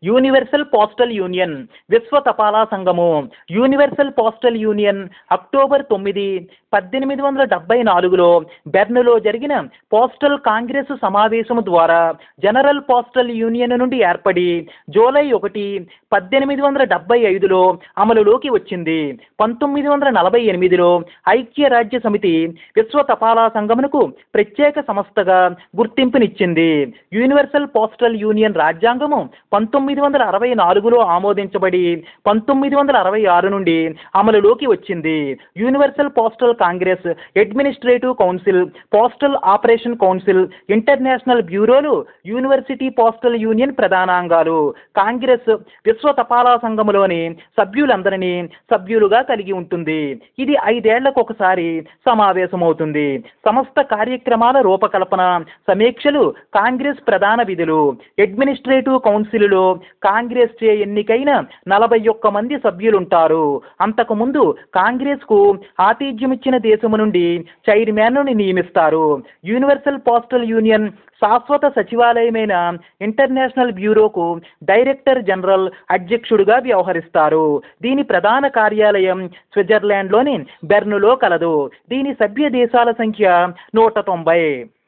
universal postal union విశ్వ తపాలా సంఘము యూనివర్సల్ పోస్టల్ యూనియన్ అక్టోబర్ తొమ్మిది పద్దెనిమిది వందల డెబ్బై నాలుగులో బెర్న్లో జరిగిన పోస్టల్ కాంగ్రెస్ సమావేశం ద్వారా జనరల్ పోస్టల్ యూనియన్ నుండి ఏర్పడి జూలై ఒకటి పద్దెనిమిది వందల డెబ్బై ఐదులో అమలులోకి వచ్చింది పంతొమ్మిది వందల నలభై ఎనిమిదిలో ఐక్యరాజ్య సమితి విశ్వ తపాలా సంఘమునకు ప్రత్యేక సంస్థగా గుర్తింపునిచ్చింది యూనివర్సల్ పోస్టల్ యూనియన్ రాజ్యాంగము పంతొమ్మిది వందల అరవై నాలుగులో ఆమోదించబడి పంతొమ్మిది వందల అరవై ఆరు నుండి అమలులోకి వచ్చింది universal postal congress administrative council postal operation council international బ్యూరోలు యూనివర్సిటీ పోస్టల్ యూనియన్ ప్రధానాంగాలు కాంగ్రెస్ విశ్వ తపాలా సంఘములోని సభ్యులందరినీ సభ్యులుగా కలిగి ఉంటుంది ఇది ఐదేళ్లకు ఒకసారి సమావేశమవుతుంది సమస్త కార్యక్రమాల రూపకల్పన సమీక్షలు కాంగ్రెస్ ప్రధాన విధులు అడ్మినిస్ట్రేటివ్ కౌన్సిల్లో కాంగ్రెస్ చే ఎన్నికైన నలభై ఒక్క మంది సభ్యులుంటారు అంతకుముందు కాంగ్రెస్కు ఆతిథ్యమిచ్చిన దేశము నుండి చైర్మన్ను నియమిస్తారు యూనివర్సల్ పోస్టల్ యూనియన్ శాశ్వత సచివాలయమైన ఇంటర్నేషనల్ బ్యూరోకు డైరెక్టర్ జనరల్ అధ్యక్షుడిగా వ్యవహరిస్తారు దీని ప్రధాన కార్యాలయం స్విట్జర్లాండ్లోని బెర్నులో కలదు దీని సభ్య దేశాల సంఖ్య నూట తొంభై